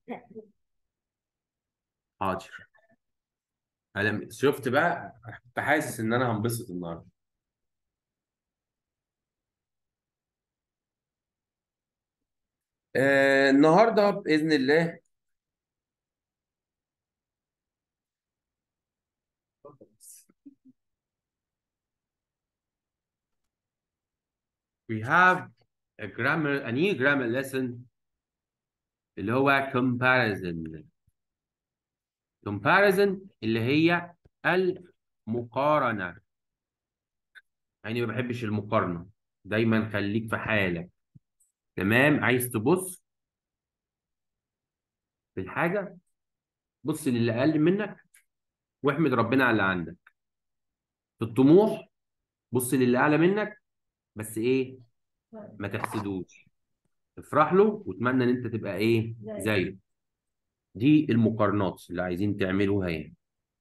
حاضر انا شفت بقى كنت حاسس ان انا هنبسط النهارده آه النهارده باذن الله we have a grammar a new grammar lesson اللي هو comparison comparison اللي هي المقارنة يعني ما بحبش المقارنة دايما خليك في حالك تمام عايز تبص في الحاجة بص للي أقل منك واحمد ربنا على اللي عندك في الطموح بص للي أعلى منك بس إيه ما تحسدوش افرح له واتمنى ان انت تبقى ايه زيه دي المقارنات اللي عايزين تعملوها يعني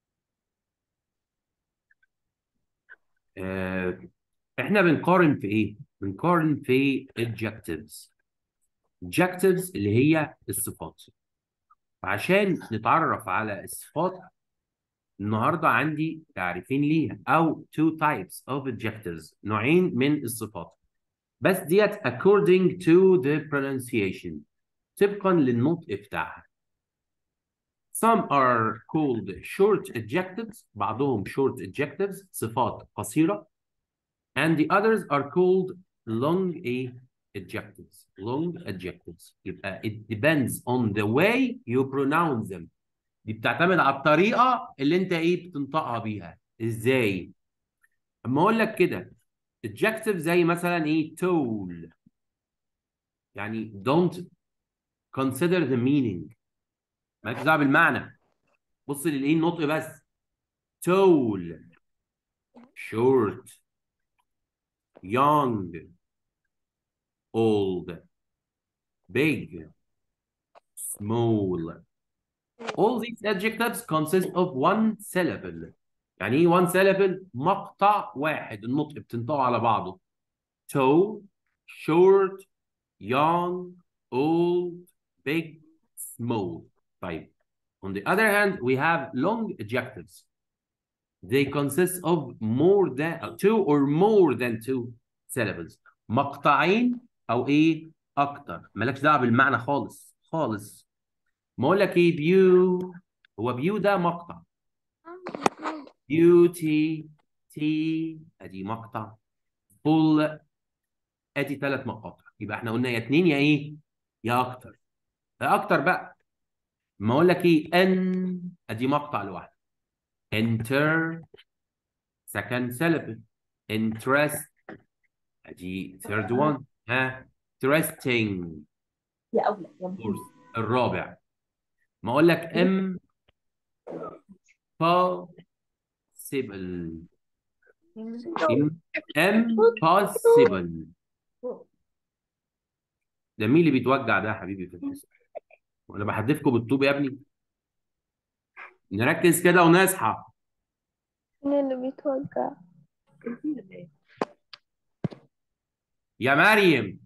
آه احنا بنقارن في ايه بنقارن في adjectives adjectives اللي هي الصفات عشان نتعرف على الصفات النهارده عندي تعريفين ليها او two types of adjectives نوعين من الصفات بس ديت according to the pronunciation طبقا للنطق بتاعها some are called short adjectives بعضهم short adjectives صفات قصيرة and the others are called long a adjectives long adjectives يبقى it depends on the way you pronounce them دي بتعتمد على الطريقة اللي انت ايه بتنطقها بيها ازاي اما اقول لك كده adjective زي مثلا ايه tall يعني don't consider the meaning مالكش دعوه بالمعنى بص للايه النطق بس tall short young old big small all these adjectives consist of one syllable يعني ايه one syllable مقطع واحد النطق بتنطقه على بعضه tall short young old big small طيب on the other hand we have long adjectives they consist of more than two or more than two syllables مقطعين او ايه اكتر مالكش دعوه بالمعنى خالص خالص ما اقول لك ايه بيو هو بيو ده مقطع بيوتي تي ادي مقطع فول ادي ثلاث مقاطع يبقى احنا قلنا يا اتنين يا ايه يا اكتر يا اكتر بقى ما اقول لك ايه ان ادي مقطع لوحده enter second syllable interest ادي third one ها interesting يا أولى يا fourth الرابع ما اقول لك ام possible impossible ده مين اللي بيتوجع ده يا حبيبي في الحساب وانا بحدفكم بالطوب يا ابني نركز كده ونصحى مين اللي بيتوجع يا مريم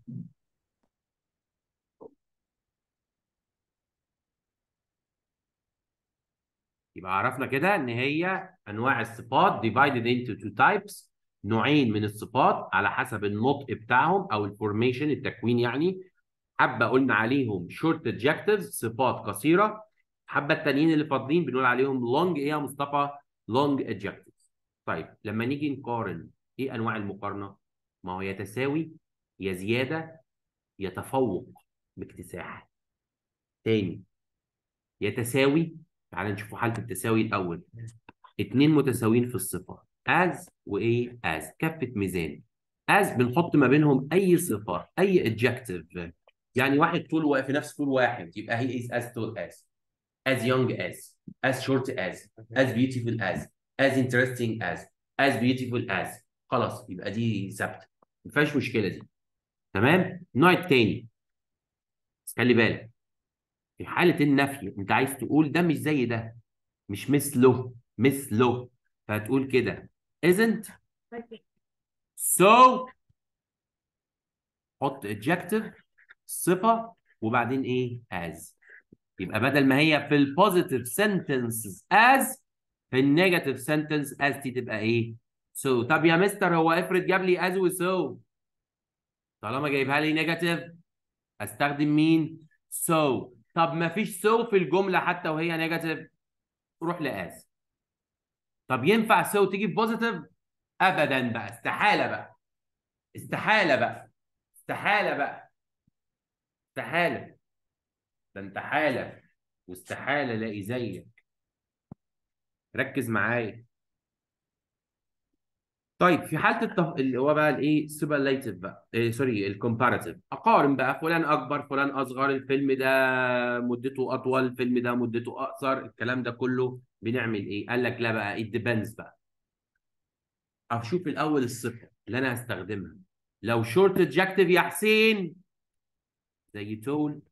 يبقى عرفنا كده ان هي انواع الصفات divided into two types نوعين من الصفات على حسب النطق بتاعهم او الفورميشن التكوين يعني حبه قلنا عليهم short adjectives صفات قصيره حبه التانيين اللي فاضلين بنقول عليهم long ايه يا مصطفى long adjectives طيب لما نيجي نقارن ايه انواع المقارنه ما هو يا تساوي يا زياده يا تفوق باكتساح تاني يا تساوي تعال نشوف حالة التساوي الأول اتنين متساويين في الصفة as وإيه as كفة ميزان as بنحط ما بينهم أي صفة أي adjective يعني واحد طول واقف في نفس طول واحد يبقى هي is as tall as as young as as short as as beautiful as as interesting as as beautiful as خلاص يبقى دي ثابتة ما فيهاش مشكلة دي تمام النوع التاني بس خلي بالك في حالة النفي انت عايز تقول ده مش زي ده مش مثله مثله فهتقول كده isn't so حط adjective صفة وبعدين ايه as يبقى بدل ما هي في البوزيتيف سنتنسز از في النيجاتيف سنتنس از دي تبقى ايه؟ سو so. طب يا مستر هو افرض جاب لي از وسو طالما جايبها لي نيجاتيف استخدم مين؟ سو so. طب ما فيش سو so في الجمله حتى وهي نيجاتيف روح لاز طب ينفع سو so تيجي في بوزيتيف؟ ابدا بقى استحاله بقى استحاله بقى استحاله بقى استحاله ده انت حاله واستحاله الاقي زيك ركز معايا طيب في حاله التف... اللي هو بقى الايه سوبرليتيف بقى إيه سوري الكومباراتيف اقارن بقى فلان اكبر فلان اصغر الفيلم ده مدته اطول الفيلم ده مدته اقصر الكلام ده كله بنعمل ايه قال لك لا بقى it depends بقى اشوف الاول الصفه اللي انا هستخدمها لو شورت ادجكتيف يا حسين زي تول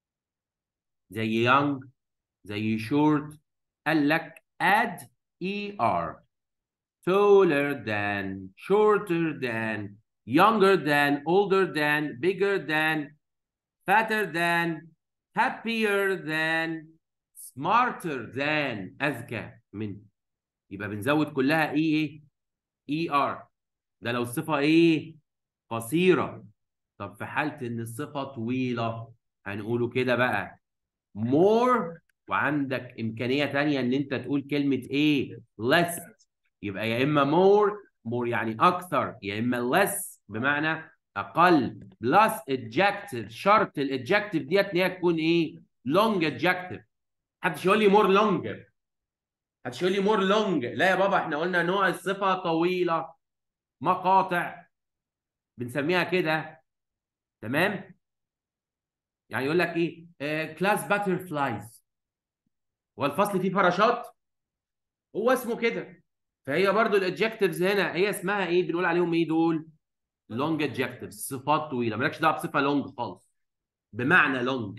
زي young زي short قال لك add er taller than shorter than younger than older than bigger than fatter than happier than smarter than اذكى من يبقى بنزود كلها ايه ايه er ده لو الصفه ايه قصيره طب في حاله ان الصفه طويله هنقوله كده بقى more وعندك امكانيه ثانيه ان انت تقول كلمه ايه less يبقى يا اما more more يعني اكثر يا اما less بمعنى اقل plus adjective شرط الادجكتيف ديت ان هي تكون ايه long adjective محدش يقول لي more longer محدش يقول لي more long لا يا بابا احنا قلنا نوع الصفه طويله مقاطع بنسميها كده تمام يعني يقول لك ايه كلاس باتر فلايز هو الفصل فيه فراشات هو اسمه كده فهي برضو الادجكتيفز هنا هي اسمها ايه بنقول عليهم ايه دول لونج ادجكتيفز صفات طويله مالكش دعوه بصفه لونج خالص بمعنى لونج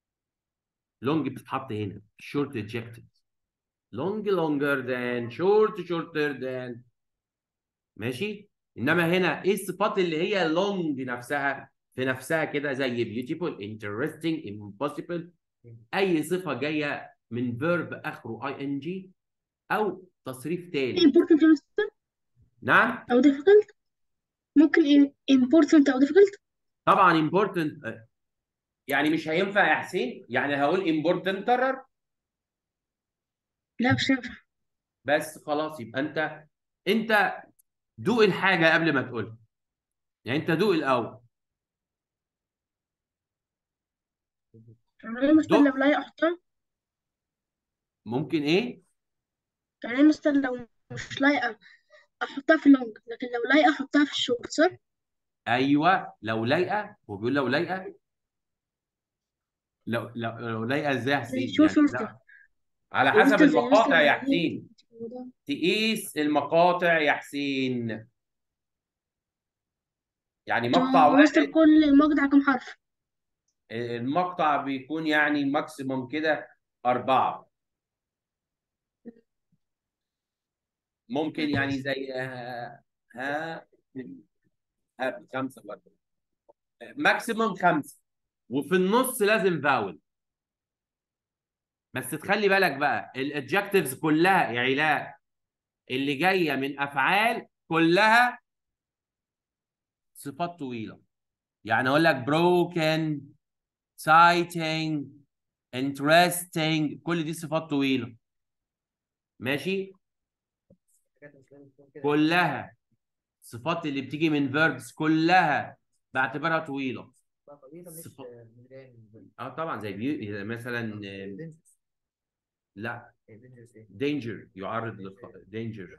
لونج بتتحط هنا شورت ادجكتيفز لونج لونجر ذان شورت شورتر ذان ماشي انما هنا ايه الصفات اللي هي لونج نفسها في نفسها كده زي beautiful interesting impossible اي صفه جايه من verb اخره ing او تصريف تاني important يا مستر نعم أو difficult ممكن in- important أو difficult طبعا important آه، يعني مش هينفع يا حسين يعني هقول important كرر لا مش هينفع بس خلاص يبقى انت انت دوق الحاجه قبل ما تقولها يعني انت دوق الاول يعني إيه مستر دوق لو لايقة أحطها ممكن ايه يعني إيه مستر لو مش لايقة أحطها في اللونج لكن لو لايقة أحطها في الشورت صح؟ ايوه لو لايقه هو بيقول لو لايقه لو لو لو لايقه ازاي يا حسين شو يعني شورت لا على يا حسب مستر زي المقاطع مثلا يا إيه حسين تقيس المقاطع يا حسين يعني مقطع آه، مستر واحد كل مقطع كم حرف المقطع بيكون يعني ماكسيموم كده أربعة ممكن يعني زي ها ها ها خمسة برضه ماكسيموم خمسة وفي النص لازم فاول بس تخلي بالك بقى الادجكتيفز كلها يا علاء اللي جايه من افعال كلها صفات طويله يعني اقول لك broken exciting interesting كل دي صفات طويله ماشي كلها صفات اللي بتيجي من verbs كلها بعتبرها طويله صفات اه طبعا زي بيو... مثلا آه، لا danger يعرض للخ... danger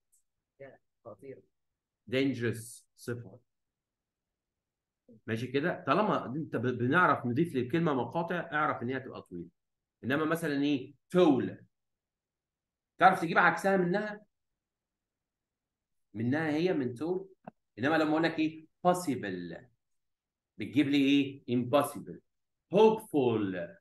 dangerous صفه ماشي كده طالما انت ب- بنعرف نضيف للكلمه مقاطع اعرف ان هي تبقى طويله انما مثلا ايه تول تعرف تجيب عكسها منها منها هي من تول انما لما اقول لك ايه possible بتجيب لي ايه impossible hopeful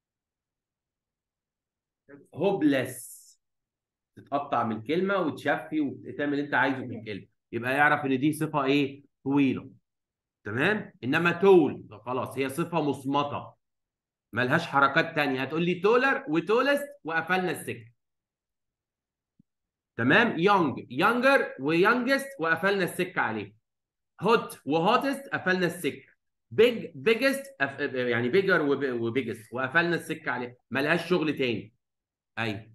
hopeless تتقطع من الكلمه وتشفي وتعمل اللي انت عايزه في الكلمه يبقى يعرف ان دي صفه ايه طويله تمام انما تول خلاص هي صفه مصمته ملهاش حركات تانية هتقول لي تولر وتولست وقفلنا السكه تمام يونج يونجر ويونجست وقفلنا السكه عليه هوت وهوتست قفلنا السكه بيج بيجست يعني بيجر وبيجست وقفلنا السكه عليه ملهاش شغل تاني ايوه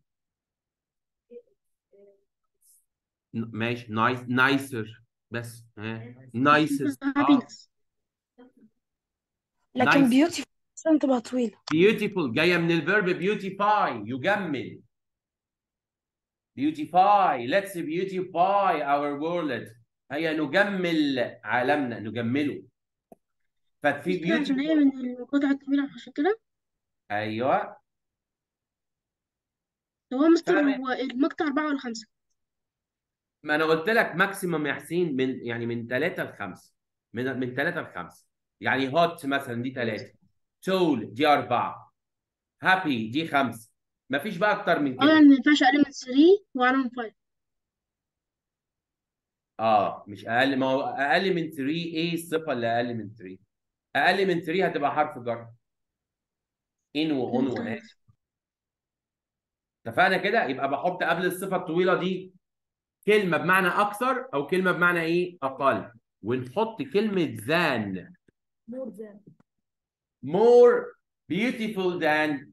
ن- ماشي نايس نايسر بس ها نايسست اه هابينس لكن نايس بيوتي مثلا تبقى طويلة beautiful جايه من الفيرب beautify يجمل beautify let's beautify our world هي نجمل عالمنا نجمله ففي مستر عشان هي beautiful من القطعة الطويلة عشان كده ايوه هو مستر تمام هو المقطع أربعة ولا خمسة؟ ما انا قلت لك ماكسيمم يا حسين من يعني من 3 ل 5 من من 3 ل 5 يعني هوت مثلا دي 3 تول دي 4 هابي دي 5 مفيش بقى اكتر من اه كده يعني ما ينفعش أقل من 3 وأعلى من 5 اه مش اقل ما هو اقل من 3 ايه الصفه اللي اقل من 3 اقل من 3 هتبقى حرف جر ان واون تمام وان اتفقنا كده يبقى بحط قبل الصفه الطويله دي كلمه بمعنى اكثر او كلمه بمعنى ايه اقل ونحط كلمه than more than more beautiful than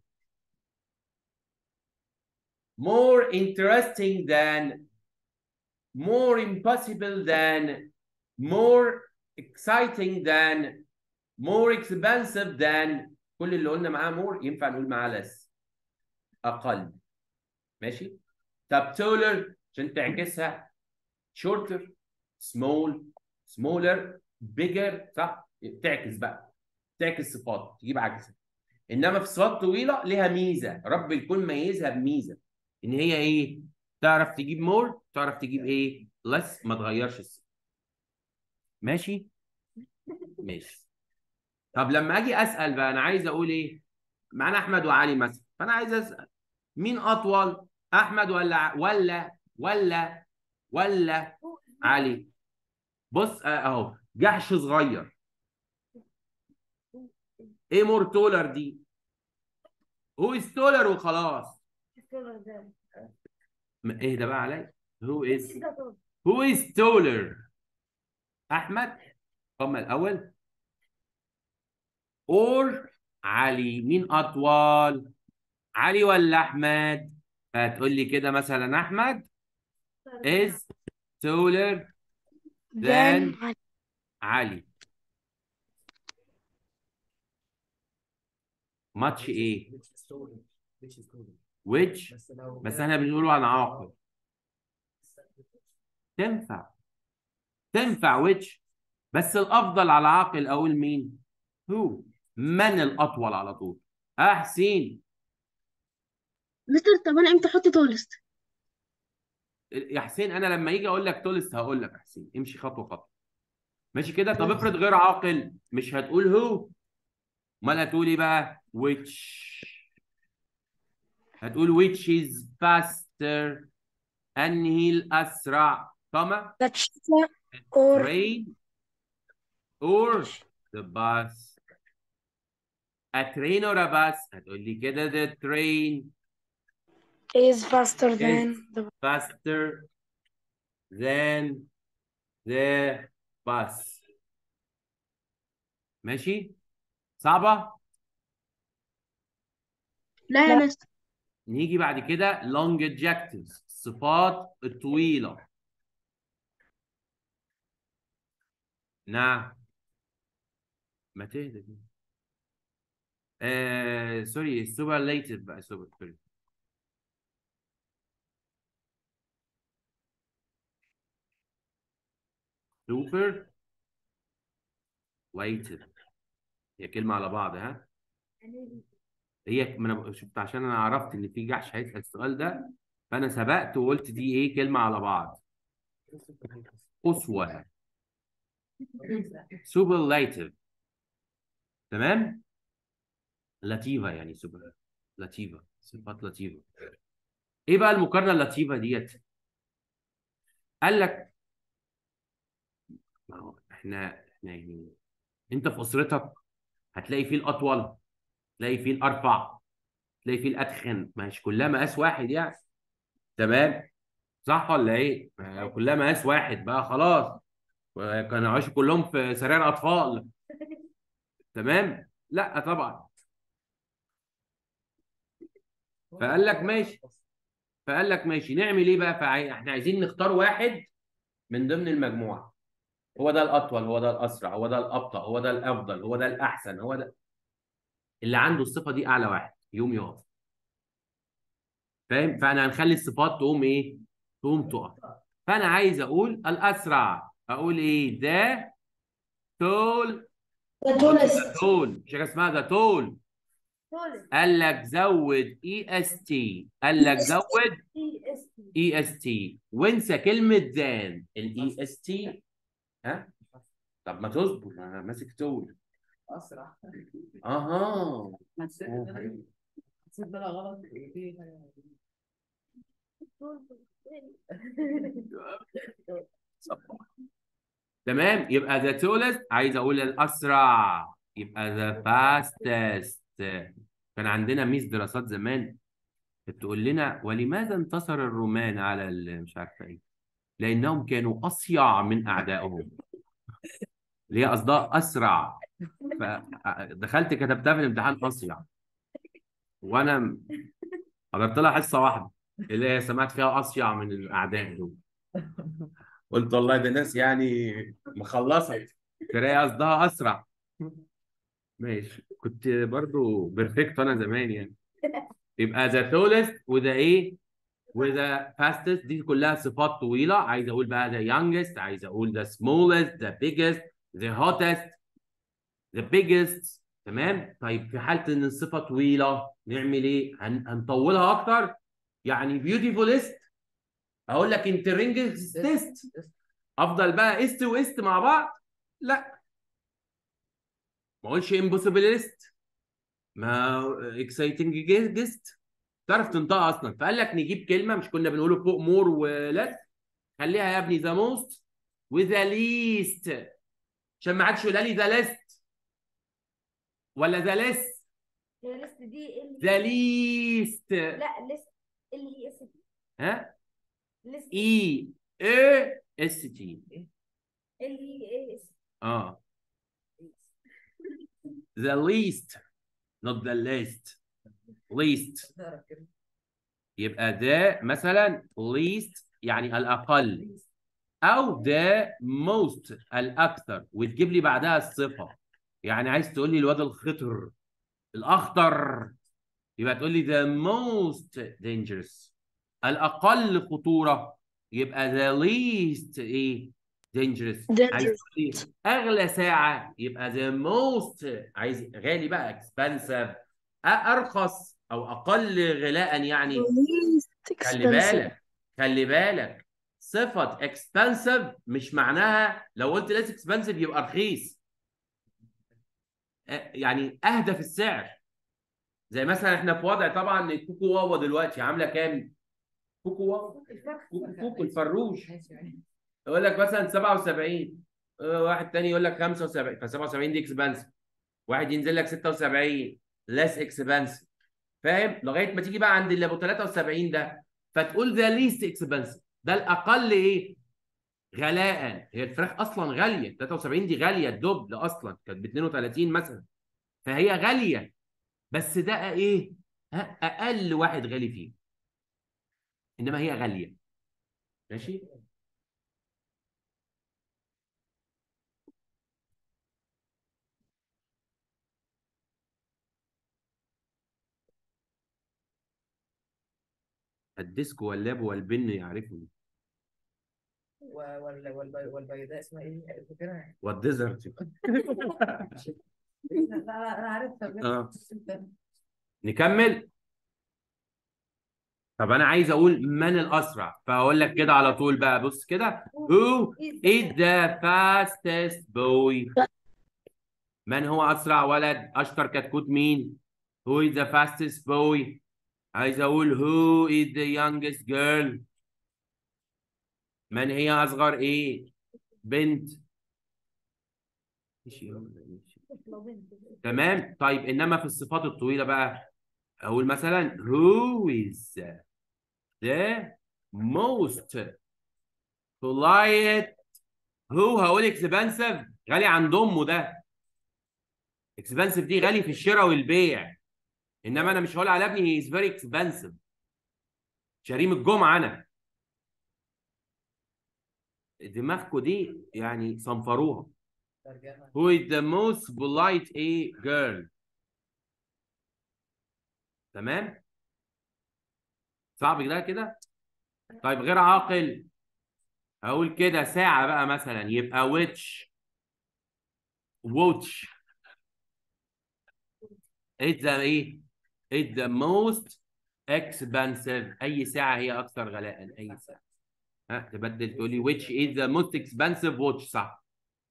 more interesting than more impossible than more exciting than more expensive than كل اللي قلنا معاه more ينفع نقول معاه less اقل ماشي طب taller عشان تعكسها shorter small smaller bigger صح تعكس بقى تعكس صفات تجيب عكسها انما في صفات طويله ليها ميزه رب الكون ميزها بميزه ان هي ايه تعرف تجيب مور تعرف تجيب ايه لس ما تغيرش الصفه ماشي ماشي طب لما اجي اسال بقى انا عايز اقول ايه معانا احمد وعلي مثلا فانا عايز اسال مين اطول احمد ولا ولا ولا ولا علي بص اهو جحش صغير ايه مور تولر دي هو از تولر وخلاص taller than م- ايه ده بقى عليا هو از كده طول هو از تولر احمد هم الاول اور علي مين اطول علي ولا احمد هتقول لي كده مثلا احمد is taller than than علي ماتش ايه which بس احنا بنقوله عن عاقل تنفع تنفع which بس الافضل على عاقل اقول مين هو من الاطول على طول اه حسين مستر طب أنا إمتى أحط تولست؟ يا حسين انا لما يجي اقول لك تولست هقول لك يا حسين امشي خطوه خطوه ماشي كده طب افرض غير عاقل مش هتقول هو امال هتقول ايه بقى which هتقول which is faster انهي الاسرع كما the cheetah or train or the bus a train or a bus هتقول لي كده the train is faster is than the faster than the bus ماشي صعبة لا يا لا. مستر نيجي بعد كده long adjectives الصفات الطويلة نعم ما تهدى كده. آه سوري superlative بقى سوبر سوري سوبر lative هي كلمة على بعض ها هي ما انا شفت عشان انا عرفت ان في جحش هيسأل السؤال ده فانا سبقت وقلت دي ايه كلمة على بعض أسوة superlative تمام لطيفة يعني سوبر لطيفة صفات لطيفة ايه بقى المقارنة اللطيفة ديت قال لك ما هو احنا احنا يعني انت في اسرتك هتلاقي فيه الاطول تلاقي فيه الارفع تلاقي فيه الاتخن مش كلها مقاس واحد يعني تمام صح ولا ايه؟ ما كلها مقاس واحد بقى خلاص كانوا عايشوا كلهم في سراير اطفال تمام؟ لا طبعا فقال لك ماشي فقال لك ماشي نعمل ايه بقى؟ فاحنا عايزين نختار واحد من ضمن المجموعه هو ده الاطول هو ده الاسرع هو ده الابطا هو ده الافضل هو ده الاحسن هو ده اللي عنده الصفه دي اعلى واحد يقوم يقف فاهم فانا هنخلي الصفات تقوم ايه تقوم تقف فانا عايز اقول الاسرع اقول ايه ده تول The tallest. تول مش حاجه اسمها ده تول تولد قال لك زود اي اس تي قال لك زود اي اس تي اي اس تي وانسى كلمه ذان الاي اس تي ها طب ما تصبر انا ماسك تول اسرع اها حسيت ان انا حسيت ان انا غلط تمام يبقى ذا تولست عايز اقول الاسرع يبقى ذا فاستست كان عندنا ميس دراسات زمان بتقول لنا ولماذا انتصر الرومان على ال- مش عارفه ايه لانهم كانوا اصيع من اعدائهم اللي هي قصدها اسرع فدخلت كتبتها في الامتحان اصيع وانا م- حضرت لها حصه واحده اللي هي سمعت فيها اصيع من الاعداء دول قلت والله ده ناس يعني مخلصه تلاقي قصدها اسرع ماشي كنت برضو بيرفكت انا زمان يعني يبقى ذا تولست وذا ايه وذا فاستست دي كلها صفات طويله عايز اقول بقى ذا youngest عايز اقول ذا smallest ذا biggest ذا hottest ذا biggest تمام طيب في حاله ان الصفه طويله نعمل ايه هن... هنطولها اكتر يعني beautifulest اقول لك interestingest افضل بقى ايست وايست مع بعض لا ما اقولش impossibilist ما اكسايتنج جيست تعرف تنطقها اصلا فقال لك نجيب كلمه مش كنا بنقوله فوق مور ولس خليها يا ابني ذا موست وذا ليست عشان ما حدش يقول لي ذا ليست ولا ذا ليس هي ليست دي ال ذا ليست لا ليست ال اي اس تي ها ليست اي اي اس تي ال اي اس اه the least not the least least يبقى ده مثلا least يعني الأقل أو ده most الأكثر وتجيب لي بعدها الصفة يعني عايز تقول لي الواد الخطر الأخطر يبقى تقول لي the most dangerous الأقل خطورة يبقى the least إيه dangerous عايز Dangerous. تقول لي أغلى ساعة يبقى the most عايز غالي بقى expensive أ- أرخص أو أقل غلاء يعني Least خلي expensive. بالك خلي بالك صفة expensive مش معناها لو قلت less expensive يبقى رخيص آه، يعني أهدى في السعر زي مثلا احنا في وضع طبعا الكوكو واوا دلوقتي عاملة كام؟ كوكو واوا كوكو كوكو الفروش يقول لك مثلا 77 آه، واحد تاني يقول لك 75 ف 77 دي اكسبنسيف واحد ينزل لك 76 less expensive فاهم لغايه ما تيجي بقى عند اللي ابو 73 ده فتقول ذا ليست اكسبنسيف ده الاقل ايه غلاء هي الفراخ اصلا غاليه 73 دي غاليه الدبل اصلا كانت ب 32 مثلا فهي غاليه بس ده ايه ها، اقل واحد غالي فيه انما هي غاليه ماشي الديسك واللاب والبن يعرفني وال- والبي- والبيضاء اسمها ايه؟ فاكرها؟ والديزرت لا لا انا عارفها بجد. آه. بس انت- نكمل طب انا عايز اقول من الاسرع فهقول لك كده على طول بقى بص كده who is the fastest boy من هو اسرع ولد اشطر كتكوت مين who is the fastest boy عايز اقول who is the youngest girl من هي اصغر ايه بنت ماشي يلا، ماشي. لو بنت تمام طيب انما في الصفات الطويله بقى اقول مثلا who is the most polite who هقول expensive غالي عند امه ده expensive دي غالي في الشراء والبيع انما انا مش هقول على ابني he is very expensive شريم الجمعه انا دماغكم دي يعني صنفروها ترجمة Who is the most polite a girl تمام صعب ده كده طيب غير عاقل هقول كده ساعة بقى مثلا يبقى which watch it's the ايه it's the most expensive اي ساعة هي اكثر غلاء اي ساعة ها تبدل تقول لي which is the most expensive watch صح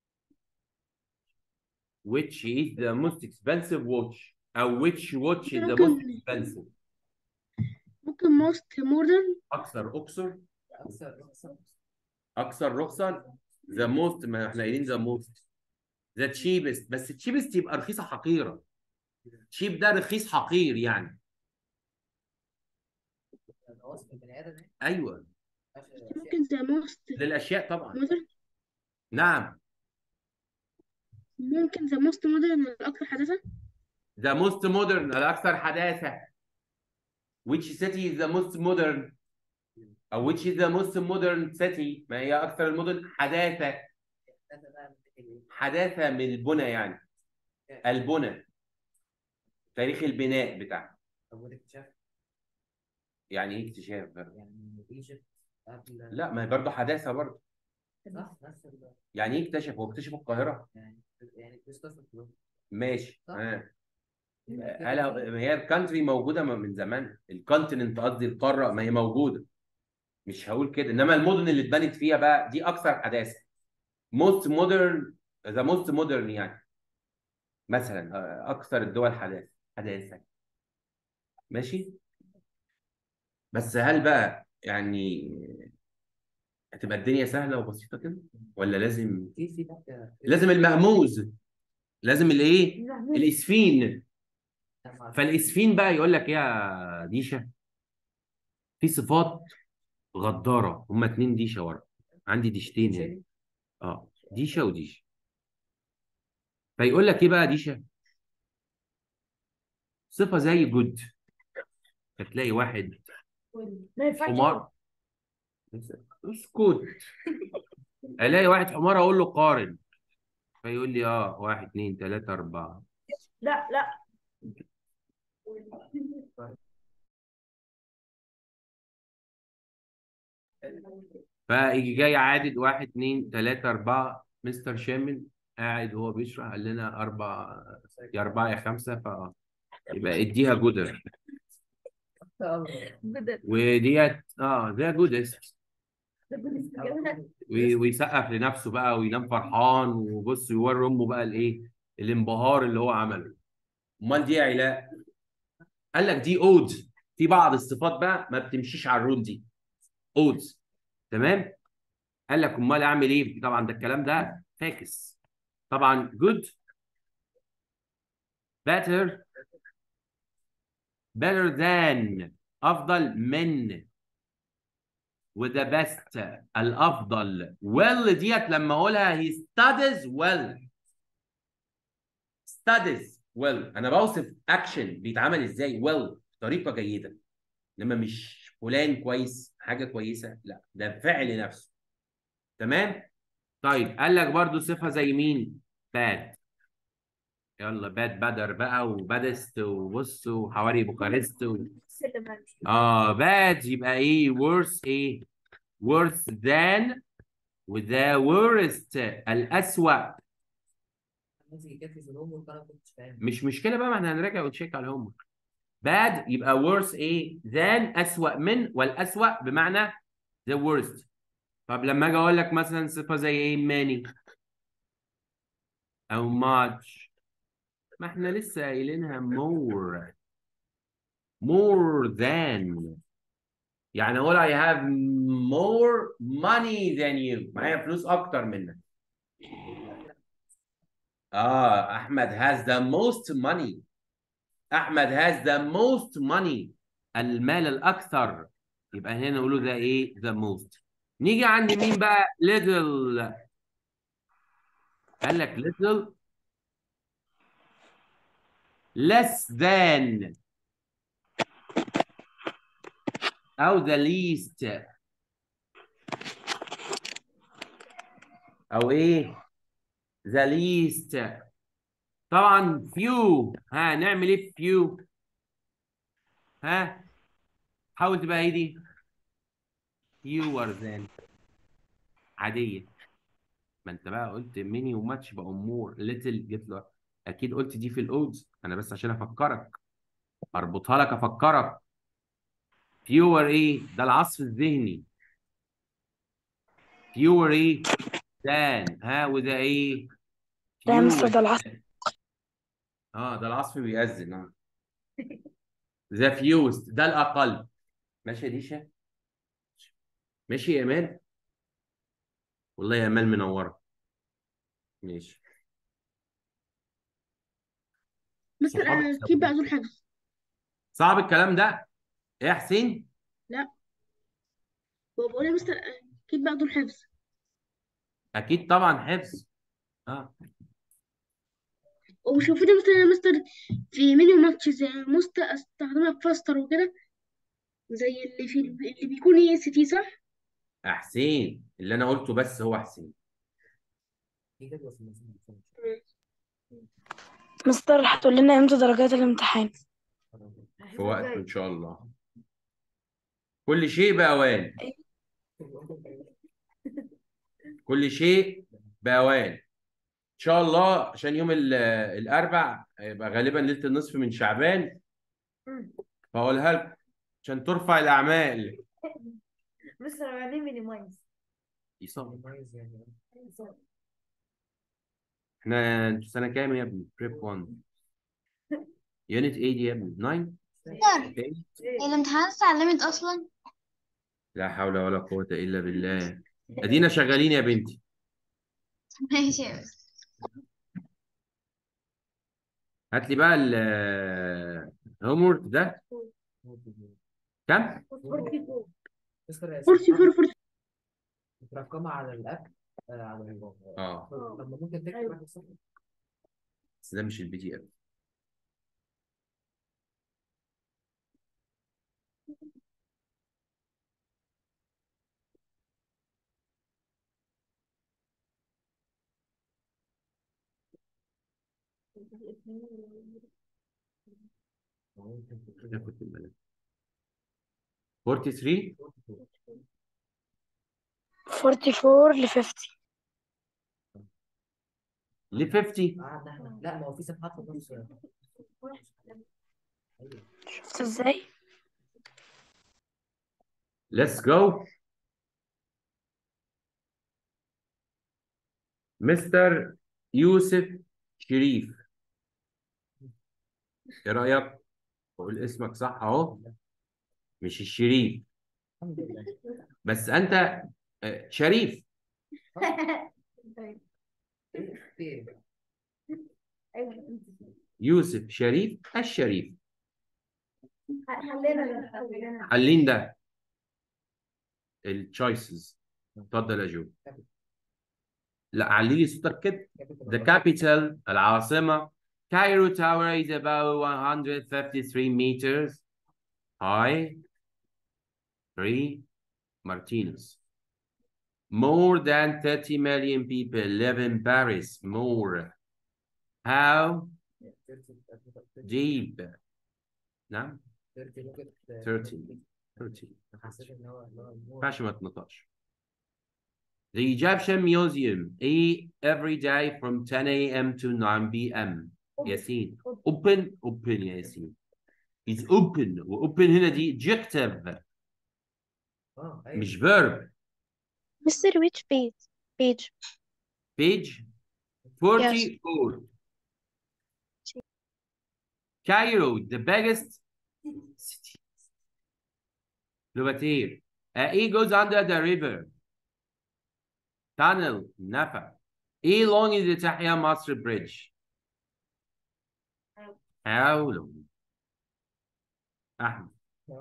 which is the most expensive watch او which watch is the most ممكن- expensive ممكن most modern اكثر اكثر أكثر أكثر اكثر رخصا the most ما احنا قايلين the most the cheapest بس cheapest يبقى رخيصه حقيره cheap ده رخيص حقير يعني وصف البني آدم يعني ايوه ممكن the most للاشياء طبعا modern نعم ممكن the most modern الأكثر حداثة the most modern الاكثر حداثه which city is the most modern او which is the most modern city ما هي اكثر المدن حداثه أنت بقى من إيه؟ حداثه من البنى يعني البنى تاريخ البناء بتاعها طب والاكتشاف يعني ايه اكتشاف برضه؟ يعني ايجيبت قبل لا ما هي برضه حداثه برضه صح نفس ال- يعني ايه اكتشف هو اكتشف القاهره يعني يعني كريستوفر كولومبوس ماشي صح. ها هلا ما هي الكانتري موجوده من من زمان الكونتيننت قصدي القاره ما هي موجوده مش هقول كده انما المدن اللي اتبنت فيها بقى دي اكثر حداثه موست مودرن ذا موست مودرن يعني مثلا آه، اكثر الدول حداثه حداثه ماشي بس هل بقى يعني هتبقى الدنيا سهله وبسيطه كده ولا لازم في في حاجة لازم المهموز لازم الايه الاسفين فالاسفين بقى يقول لك إيه يا ديشه في صفات غداره هما اتنين ديشه ورا عندي ديشتين هنا اه ديشه وديشه فيقول لك ايه بقى ديشه صفه زي جود فتلاقي واحد ما ينفعش حمار اسكت الاقي واحد حمار اقول له قارن فيقول لي اه واحد اتنين تلاته اربعه لا لا فيجي جاي عادد واحد اتنين تلاته اربعه مستر شامل قاعد وهو بيشرح قال لنا اربع يا اربعه يا خمسه ف يبقى اديها جودر بدل وديت اه ده جودست بدل وي- ويسقف لنفسه بقى وينام فرحان وبص يوري امه بقى الايه الانبهار اللي هو عمله امال دي يا علاء قال لك دي اود في بعض الصفات بقى ما بتمشيش على الرول دي اودز تمام قال لك امال اعمل ايه طبعا ده الكلام ده فاكس طبعا good better better than افضل من وذا بيست الافضل well ديت لما اقولها he studies well studies well انا بوصف اكشن بيتعمل ازاي well بطريقه جيده انما مش فلان كويس حاجه كويسه لا ده فعل نفسه تمام طيب قال لك برضو صفه زي مين bad يلا باد بدر بقى وبادست وبص وحواري بوخارست و... سلم اه bad يبقى ايه worse ايه worse than وذا worst الأسوأ الناس اللي كانت في الهوم انا كنت فاهم مش مشكلة بقى ما احنا هنراجع ونشيك على الهوم bad يبقى worse ايه than أسوأ من والأسوأ بمعنى the worst طب لما اجي اقول لك مثلا صفة زي ايه many او much ما احنا لسه قايلينها more more than يعني اقول I have more money than you معايا فلوس اكتر منك اه احمد has the most money احمد has the most money المال الاكثر يبقى هنا نقوله ده ايه the most نيجي عند مين بقى little قال لك little less than او the least او ايه the least طبعا few ها نعمل ايه في few ها حاول تبقى هي دي fewer than عادية ما انت بقى قلت ميني وماتش بقوا مور ليتل جيت له اكيد قلت دي في الاودز انا بس عشان افكرك اربطها لك افكرك fewer ايه ده العصف الذهني fewer ايه than ها وده ايه ده يا مستر fewer ده العصر اه ده العصف بيأذن اه ذا فيوست ده الأقل ماشي يا ديشا ماشي يا إيمان والله يا إيمان منورة ماشي مستر صحابك انا كيف بقى دول حفظ صعب الكلام ده إيه يا حسين وبقول يا مستر كيف بقى دول حفظ أكيد طبعا حفظ اه ومش المفروض يا مستر يا مستر في مينيو ماتش زي مستر استخدمها في فاستر وكده زي اللي في اللي بيكون اي اس تي صح؟ يا حسين اللي أنا قلته بس هو حسين في جدول في المسؤول مستر هتقول لنا امتى درجات الامتحان في وقت إن شاء الله كل شيء بأوان كل شيء بأوان إن شاء الله عشان يوم ال- الأربع يبقى غالبا ليلة النصف من شعبان فأقولها لكم عشان ترفع الأعمال مستر يعني مينيمايز يصاب مميز يعني احنا انتوا سنة كام يا ابني؟ بريب 1 يونت 8 يا ابني 9 8 الامتحانات اتعلمت اصلا لا حول ولا قوة إلا بالله أدينا شغالين يا بنتي ماشي يا مستر. هات لي بقى الهوم ورك ده كم؟ 44 مستر فورتي فور فورتي مترقمة على الأب آه، على ال اه طب ما ممكن تكتب أيوة. واحد صفر بس ده مش البي دي اف ممكن تكتب ده كنت الملك 43 44 ل 50 ليه 50 قعدنا احنا لا ما هو في صفحات في النص ايوه شفت ازاي؟ Let's go. مستر يوسف شريف. ايه رأيك؟ بقول اسمك صح اهو. مش الشريف الحمد لله بس انت آه، شريف. ايه في ايه ايوه يوسف شريف الشريف. حلينا حلينا حلين ده. التشويسز. اتفضل يا جو. لا علي لي صوتك كده. The capital العاصمة Cairo Tower is about 153 meters high. 3 Martinez. More than 30 million people live in Paris. More. How deep? نعم 30 30 حسيت ان هو اللي هو ما ينفعش ما تنطقش. The Egyptian Museum A every day from 10 a.m. to 9 p.m. ياسين open open يا ياسين is open و open هنا دي adjective اه ايوه مش verb مستر which page page page 44 Cairo the biggest city لغتين A E goes under the river tunnel نفق ايه long is the تحيا مصر bridge how long احمد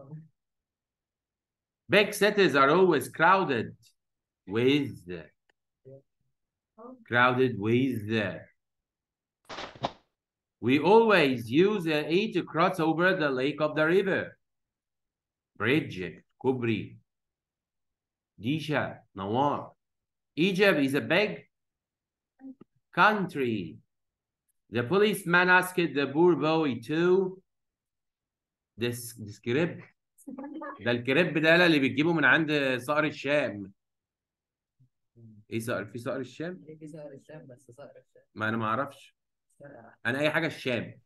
big cities are always crowded with crowded with we always use a E to cross over the lake of the river bridge كوبري ديشا نوار Egypt is a big country the policeman asked the poor boy to this describe ده الكريب ده اللي بتجيبه من عند صقر الشام ايه صقر في صقر الشام ليه في صقر الشام بس صقر الشام ما انا ما اعرفش شرق انا اي حاجه الشام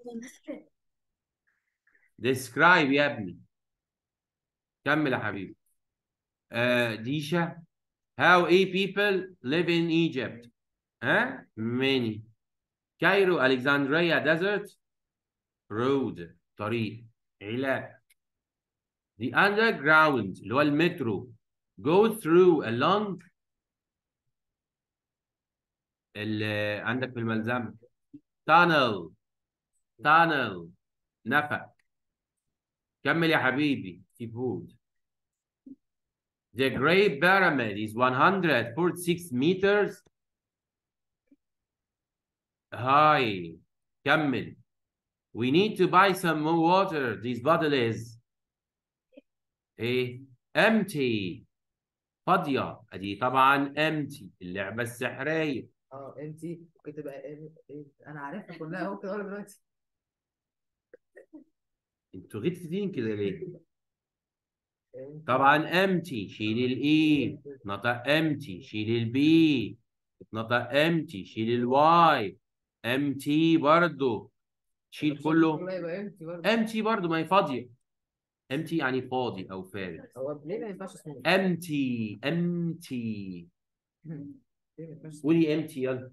describe يا ابني كمل يا حبيبي آه ديشا how a people live in Egypt ها many كايرو Alexandria desert road طريق علاء the underground اللي هو المترو go through along اللي عندك في الملزمة tunnel tunnel نفق كمل يا حبيبي سي فود The Great Pyramid is 146 meters high. كمل. We need to buy some more water. This bottle is ايه empty فاضية ادي طبعا empty اللعبة السحرية اه انتي ممكن تبقى ايه ايه انا عارفها كلها ممكن اقولها دلوقتي انتوا غتتين كده ليه؟ انت طبعا empty شيل الاي نطق empty شيل البي نطق empty شيل الواي empty برضو شيل كله كله يبقى انتي برضه empty برضو ما هي فاضية empty يعني فاضي او فارغ هو ليه ما ينفعش اسمه empty empty ليه ما ينفعش اسمه قولي empty يلا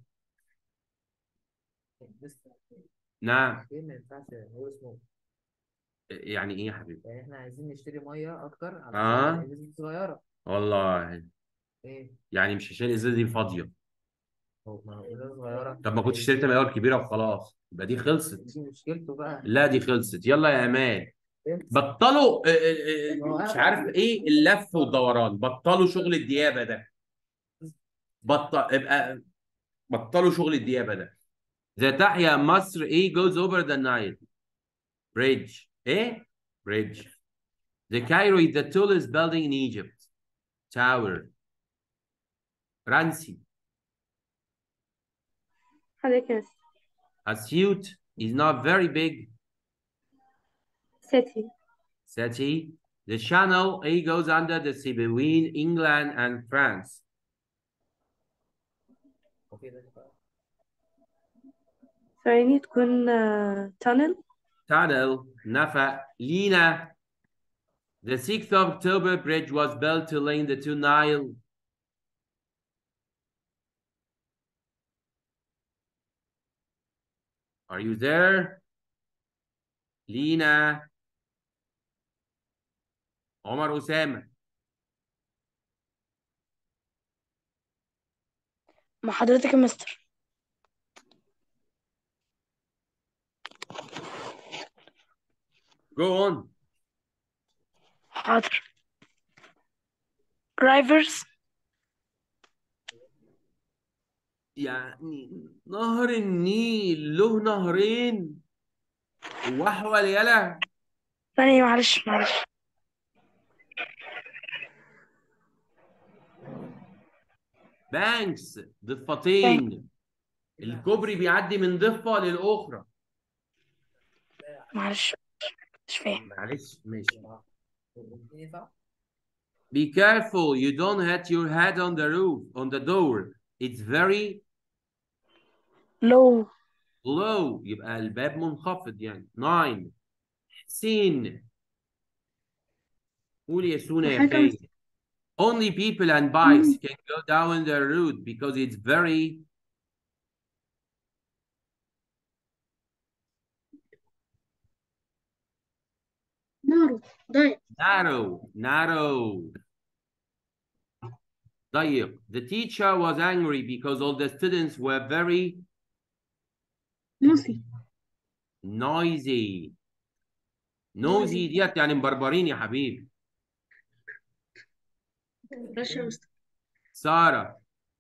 نعم ليه ما ينفعش نقول اسمه يعني ايه يا حبيبي يعني احنا عايزين نشتري ميه اكتر علشان آه. الازازه دي صغيره والله ايه يعني مش عشان الازازه دي فاضيه هو ما هو الازازه صغيره طب ما كنت اشتريت من الاول كبيره وخلاص يبقى دي خلصت دي مشكلته بقى لا دي خلصت يلا يا امان انت بطلوا آه، آه، آه، مش عارف ايه اللف والدوران بطلوا شغل الديابه ده بطل ابقى بطلوا شغل الديابه ده ذا تحيا مصر ايه goes over the Nile bridge ايه bridge the Cairo is the tallest building in Egypt tower رانسي حضرتك يا مستر. Asyut is not very big city city the channel A goes under the sea between England and France وفي ده بقى. ثواني تكون آه، tunnel tunnel نفق لينا the 6th of October bridge was built to link the two Nile Are you there? لينا عمر أسامة مع حضرتك يا مستر go on حاضر drivers يعني نهر النيل له نهرين وحول يلا ثانية معلش معلش بانكس ضفتين الكوبري بيعدي من ضفة للأخرى معلش مش فاهم معلش ماشي ينفع Be careful you don't hit your head on the roof on the door it's very low low يبقى الباب منخفض يعني 9 حسين قول يا سونا يا حاجة خالد Only people and bikes can go down the road because it's very نارو ضيق narrow narrow طيب the teacher was angry because all the students were very نوسي noisy noisy ديت يعني مبربرين يا حبيبي معلش يا مستر Sarah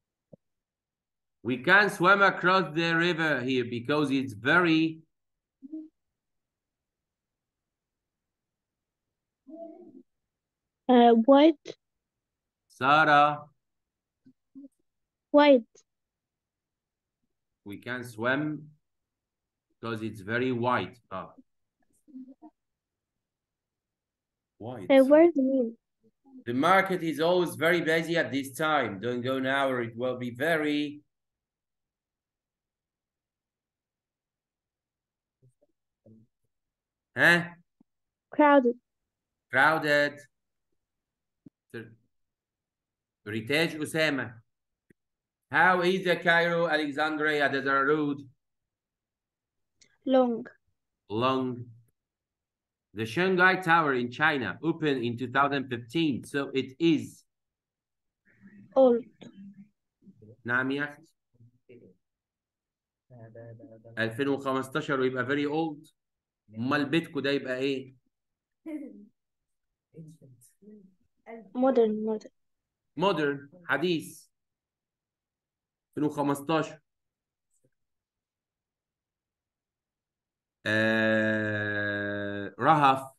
we can't swim across the river here because it's very uh, white Sarah white we can't swim because it's very white ah white uh, where's the mean The market is always very busy at this time. Don't go now or it will be very huh? crowded crowded. ريتاج أسامة. How is the Cairo Alexandria Desert Road? long Long. The Shanghai Tower in China opened in 2015, so it is. old نعم يا أخي. ده ده ده ده 2015 ويبقى very old. امال بيتكو ده يبقى ايه؟ modern modern مودرن حديث 2015 آه... رهف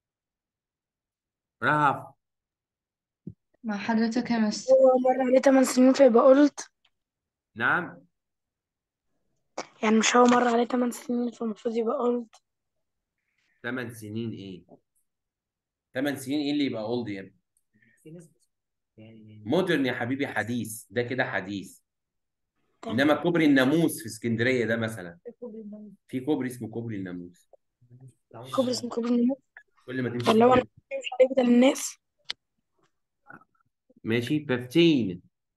رهف مع حضرتك يا مستر هو مر عليه 8 سنين فيبقى قلت نعم يعني مش هو مر عليه 8 سنين فالمفروض يبقى قلت 8 سنين ايه 8 سنين ايه اللي يبقى اولد يعني في ناس يعني مودرن يا حبيبي حديث ده كده حديث تمام. انما كوبري الناموس في اسكندريه ده مثلا كوبري المية. في كوبري اسمه كوبري الناموس كوبري اسمه كوبري النمو كل ما تمشي اللي هو كده- مش عليه بدل الناس ماشي 15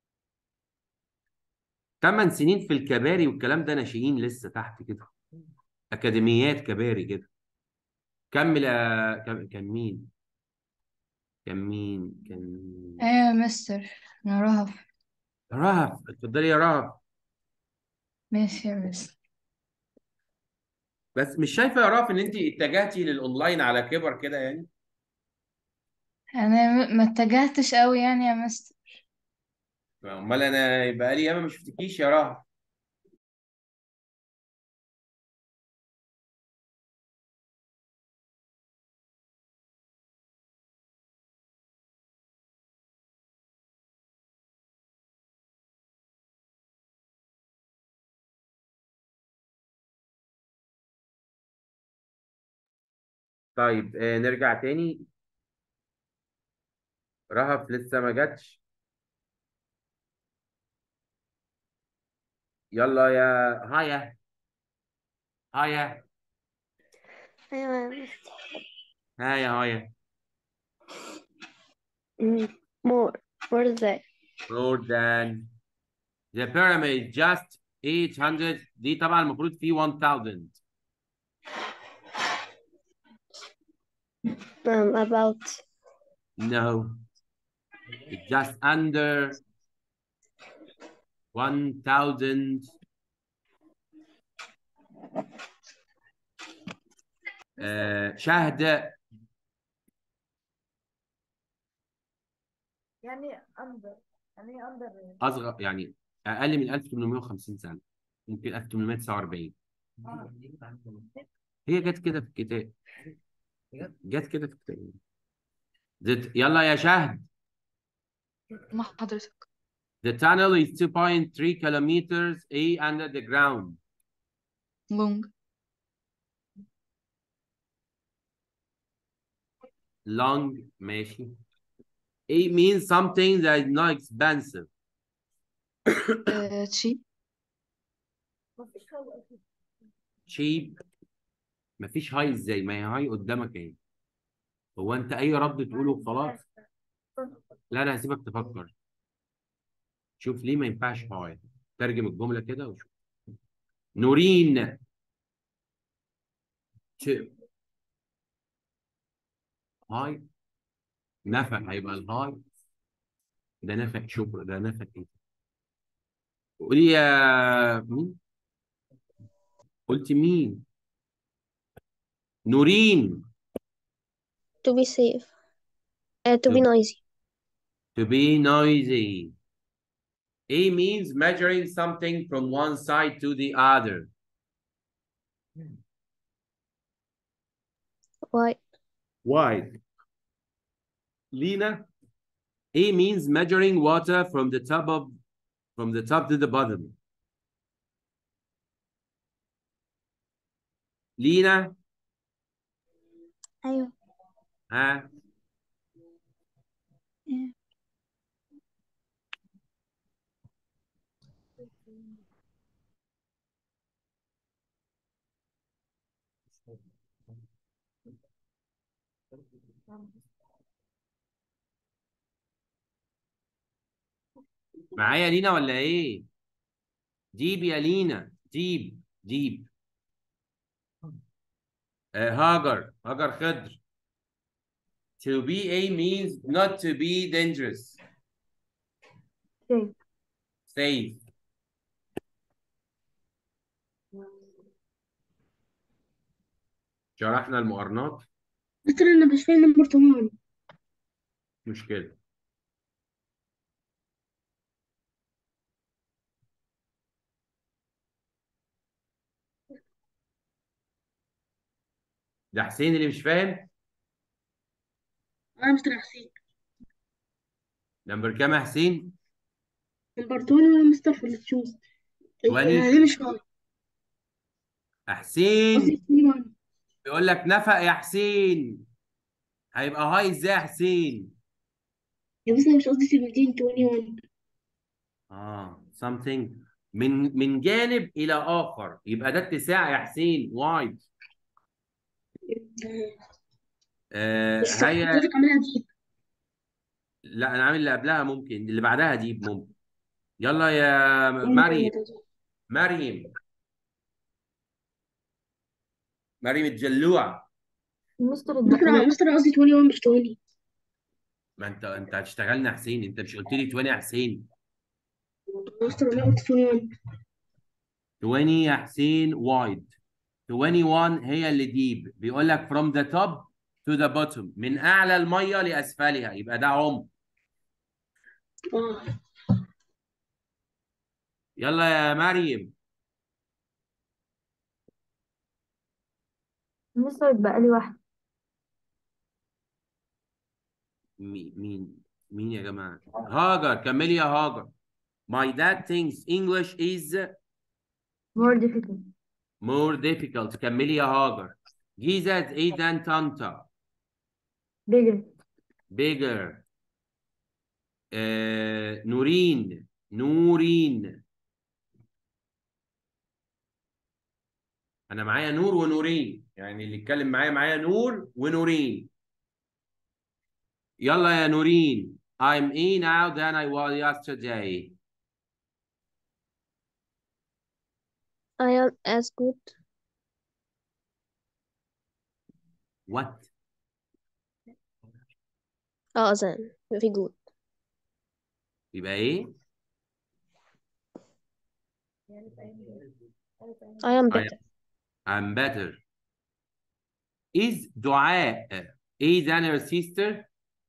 8 سنين في الكباري والكلام ده ناشئين لسه تحت كده اكاديميات كباري كده كمل يا كان كان مين كان مين كان ايوه يا مستر انا رهف رهف اتفضلي يا رهف ماشي يا مستر بس مش شايفه يا رهف ان انت اتجهتي للاونلاين على كبر كده يعني انا م- ما اتجهتش قوي يعني يا مستر امال انا بقى لي ياما ما شفتكيش يا رهف طيب آه نرجع تاني رهف لسه ما جاتش يلا يا هايا هايا ايوه ها يا هايا more more than more than the pyramid just 800 دي طبعا المفروض في 1000 um, about no it's just under 1000 آه شهد يعني اندر يعني ايه اندر اصغر يعني اقل من 1850 سنه يمكن 1849 هي جت كده في الكتاب جت كده في الكتاب The- يلا يا شهد مع حضرتك The tunnel is 2.3 kilometers A under the ground. لونج Long ماشي. A means something that is not expensive. تشي مفيش هوا اكيد Cheap مفيش هاي ازاي؟ ما هي هاي قدامك اهي. هو انت اي رد تقوله وخلاص؟ لا انا هسيبك تفكر. شوف ليه ما ينفعش هاي. ترجم الجملة كده وشوف. نورين ت- هاي نفق هيبقى الهاي ده نفق شبرا ده نفق ايه قولي يا مين قلت مين نورين To be safe. Uh, to be To- noisy. to be noisy A means measuring something from one side to the other Why? wide Lena A means measuring water from the top of from the top to the bottom Lena أيوة. ها معايا لينا ولا ايه جيب يا لينا جيب جيب آه هاجر هاجر خضر to be a means not to be dangerous Safe. safe شرحنا المقارنات مستر انا مش فاهم نمبر 21 مشكلة ده حسين اللي مش فاهم انا مستر حسين نمبر كام يا حسين نمبر 20 ولا مستر ولا تشوز 20. يعني مش فاهم حسين قصدي 21 بيقول لك نفق يا حسين هيبقى هاي ازاي يا حسين يا بس انا مش قصدي 17 21 اه something من من جانب الى اخر يبقى ده اتساع يا حسين وايد آه بس هي حضرتك عاملها دي لا انا عامل اللي قبلها ممكن اللي بعدها دي ممكن يلا يا مريم مريم مريم الجلوع مستر مستر مستر قصدي 21 مش 20 ما انت انت هتشتغلنا يا حسين انت مش قلت لي 20 يا حسين مستر انا قلت 21 20 يا حسين وايد 21 هي اللي ديب بيقول لك from the top to the bottom من اعلى الميه لاسفلها يبقى ده عمق اه يلا يا مريم مستر بقى لي واحد مين مين مين يا جماعه هاجر كملي يا هاجر my dad thinks English is more difficult more difficult كملي يا هاجر جيزة is ايه than طنطا bigger bigger آه نورين نورين انا معايا نور ونورين يعني اللي يتكلم معايا معايا نور ونورين يلا يا نورين I'm in now than I was yesterday I am as good. what اه أذان very good. يبقى ايه I am I better. I'm better is دعاء is than her sister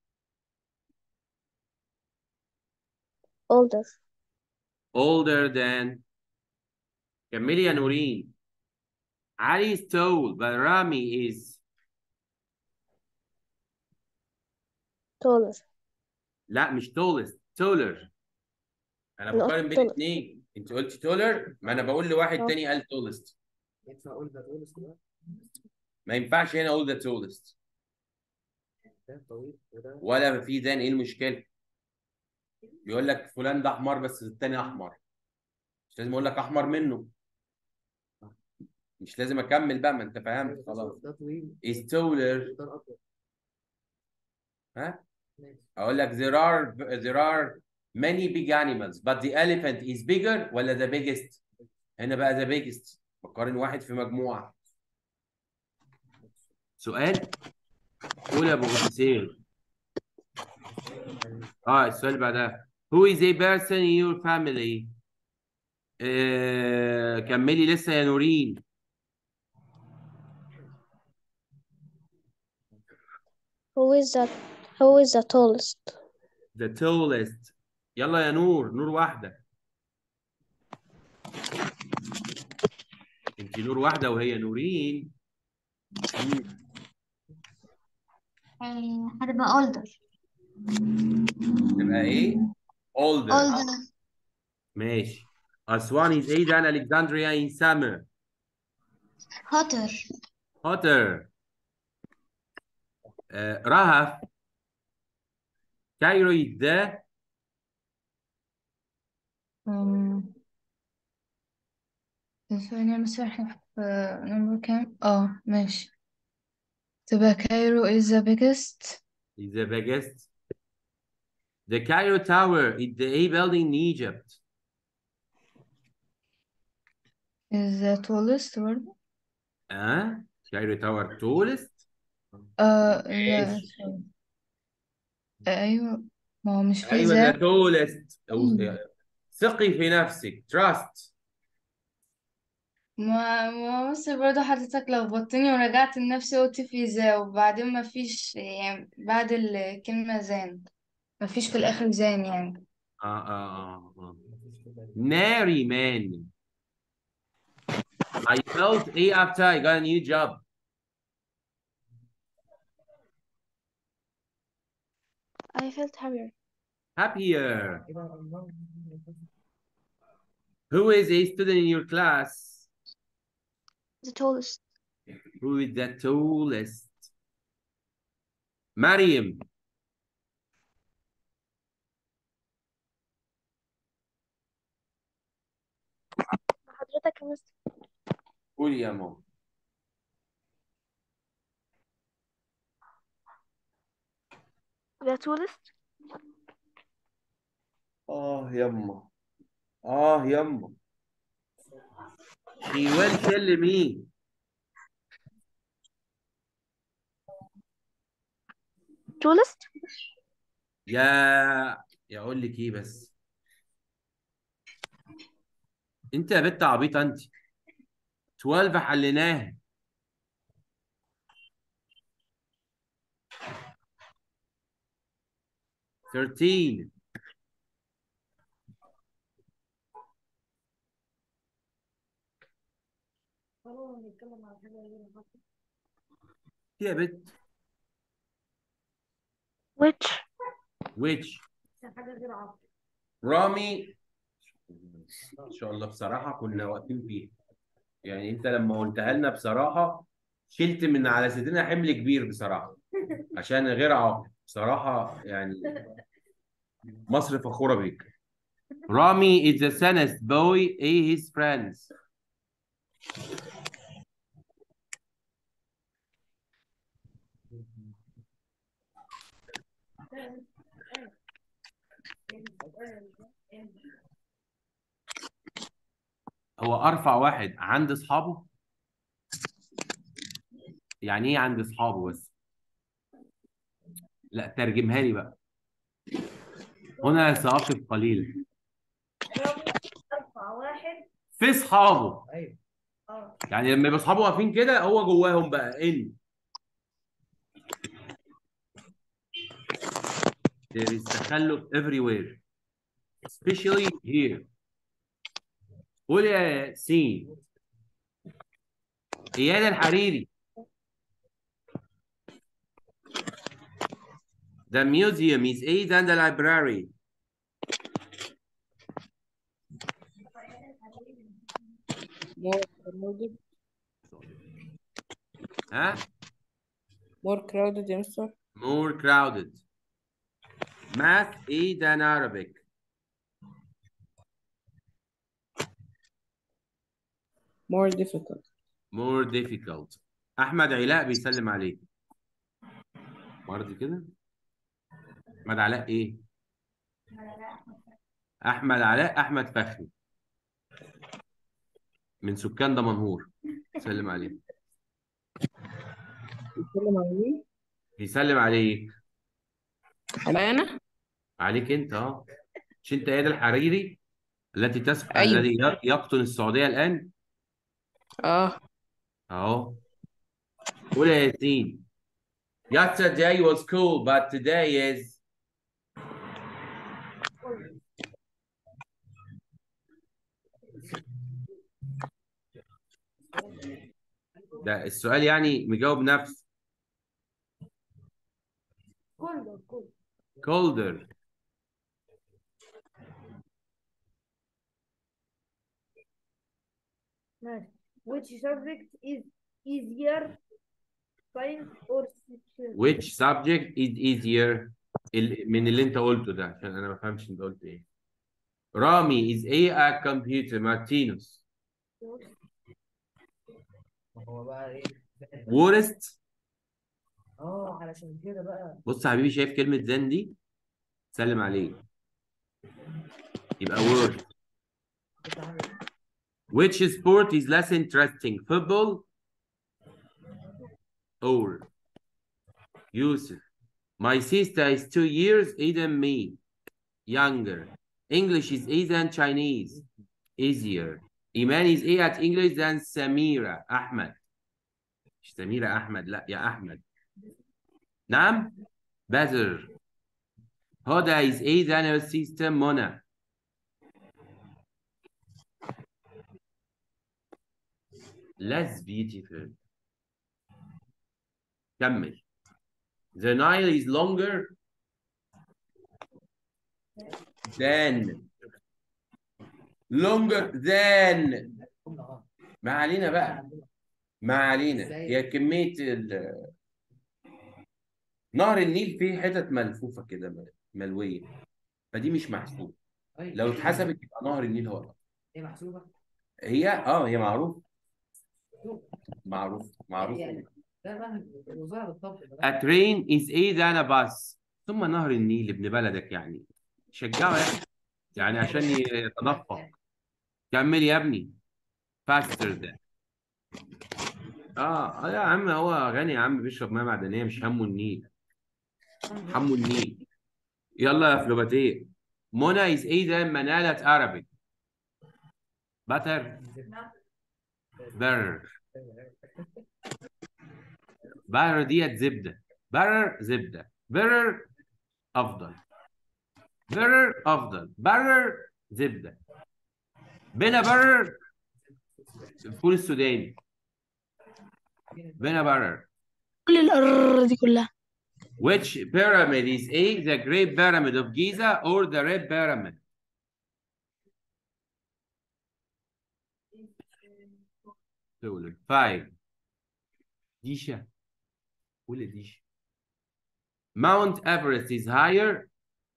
Older. older than كملي يا نورين علي is tall but Rami is Taller. لا مش tallest taller انا لا، بقارن بين taller. الاثنين انت قلتي taller ما انا بقول لواحد آه. تاني قال tallest ينفع اقول ده طول كده ما ينفعش هنا اقول the tallest ده طويل وده ولا في ذان ايه المشكله بيقول لك فلان ده احمر بس التاني احمر مش لازم اقول لك احمر منه مش لازم اكمل بقى ما انت فهمت خلاص ده طويل is taller ده الاطول ها ماشي اقول لك there are there are many big animals but the elephant is bigger ولا the biggest هنا بقى the biggest بقارن واحد في مجموعة سؤال قول يا ابو غسيل اه السؤال اللي بعدها who is a person in your family آه كملي لسه يا نورين Who is the Who is the tallest? the tallest يلا يا نور نور واحدة انت نور واحدة وهي نورين مم. هتبقى older تبقى ايه older older ماشي أسوان is ايه than Alexandria in summer hotter hotter آه رهف كايرو is the أم، ثانية بس احنا في نمبر كام؟ اه ماشي تبقى كايرو is the biggest is the biggest the Cairo Tower is the A building in Egypt is the tallest برضه اه Cairo Tower tallest اه لا ماشي sorry. ايوه ما هو مش في ايوه the ذا tallest أو- ثقي في نفسك trust ما ما بص برضه حضرتك لخبطتني ورجعت لنفسي قلت في ذا وبعدين ما فيش يعني بعد الكلمة زان ما فيش في الآخر زان يعني اه اه اه, آه. ناري مان I felt A after I got a new job I felt happier. happier who is a student in your class The tallest. who is the tallest مريم حضرتك يا مستر قولي يا ماما The tallest. اه يما اه يما she will kill me Tallest. يا يا اقول لك ايه بس انت يا بنت عبيطه انت 12 حليناها Thirteen. خلاص نتكلم عن حاجة غير الحاجة. يا بنت Which? which حاجة غير عقل رامي ان شاء الله بصراحه كنا واقفين فيها يعني انت لما قلتها لنا بصراحه شلت من على صدرنا حمل كبير بصراحه عشان غير عاقل بصراحه يعني مصر فخوره بيك رامي is the saddest boy a his friends هو ارفع واحد عند اصحابه يعني ايه عند اصحابه بس لا ترجمها لي بقى هنا سأقف قليلا أرفع واحد في اصحابه ايوه اه يعني لما يبقى اصحابه واقفين كده هو جواهم بقى ان there is تخلف everywhere especially here قول يا سين اياد الحريري The museum is eight than the library. more crowded ها؟ more crowded يا مستر More crowded. Math eight than Arabic. more difficult More difficult. أحمد علاء بيسلم عليك. برضه كده؟ أحمد علاء إيه؟ أحمد علاء أحمد فخري. من سكان دمنهور. سلم عليه. بيتكلم عن مين؟ بيسلم عليك. على انا عليك انت اه مش انت اياد الحريري التي تسبح أيوة. الذي ي- يقطن السعوديه الان اه اهو قول يا ياسين Yesterday was cool but today is ده السؤال يعني مجاوب نفسه كله كله colder ماشي which subject is easier science or social which subject is easier ال- من اللي انت قلته ده عشان انا ما فهمش انت قلت ايه رامي is a at computer مارتينوس ما هو بقى ايه worst اه علشان كده بقى بص يا حبيبي شايف كلمة زن دي سلم عليه يبقى worst كنت عامل which sport is less interesting football or Yusuf my sister is two years older than me younger English is easier than Chinese easier Iman is A at English than Samira Ahmed مش سميرة أحمد لا يا أحمد نعم better هدى is A than her sister Mona less beautiful كمل the Nile is longer than longer than ما علينا بقى ما علينا هي كمية ال... نهر النيل فيه حتت ملفوفة كده م- ملوية فدي مش محسوبة لو اتحسبت يبقى نهر النيل هو الأكبر. ايه محسوبة؟ هي اه هي معروف معروف معروف يعني ده بقى الوزارة بالطبع A train is a than a bus ثم نهر النيل ابن بلدك يعني شجعه يعني يعني عشان يتدفق كمل يا ابني faster ده اه آه يا عم هو غني يا عم بيشرب ميه معدنيه مش همه النيل همه النيل يلا يا فلوباتيه منى is a than منالة Arabic better better better ديت زبده better زبده better افضل better افضل better زبده بنا better الفول السوداني بنا better كل الأرر دي كلها Which pyramid is A, the Great Pyramid of Giza or the Red Pyramid? تقول five ديشا قول ديشا Mount Everest is higher